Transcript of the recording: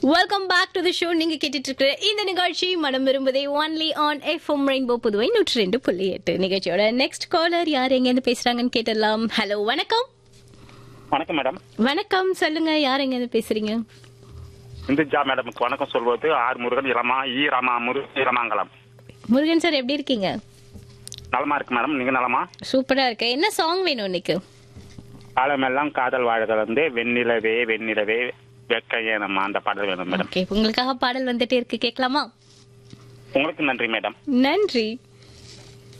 welcome back to the show நீங்க கேட்டுட்டு இருக்கிற இந்த நிகழ்ச்சி மனம் விரும்புதே only on FM rainbow Puduvai நூற்றி ரெண்டு புள்ளி எட்டு நிகழ்ச்சியோட நெக்ஸ்ட் காலர் யார் எங்க இருந்து பேசுறாங்கன்னு கேட்டலாம் ஹலோ வணக்கம் வணக்கம் மேடம் வணக்கம் சொல்லுங்க யார் எங்க இருந்து பேசுறீங்க இந்துஜா மேடமுக்கு வணக்கம் சொல்வது ஆர் முருகன் இளமா ஈ ராமா முரு இளமாங்கலம் முருகன் சார் எப்படி இருக்கீங்க நலமா இருக்கு மேடம் நீங்க நலமா சூப்பரா இருக்கு என்ன சாங் வேணும் இன்னைக்கு காலமெல்லாம் காதல் வாழ்தல் வந்து வெண்ணிலவே வெண்ணிலவே வெக்கையே நம்ம அந்த பாடல் வேணும் மேடம் ஓகே உங்களுக்காக பாடல் வந்துட்டே இருக்கு கேட்கலாமா உங்களுக்கு நன்றி மேடம் நன்றி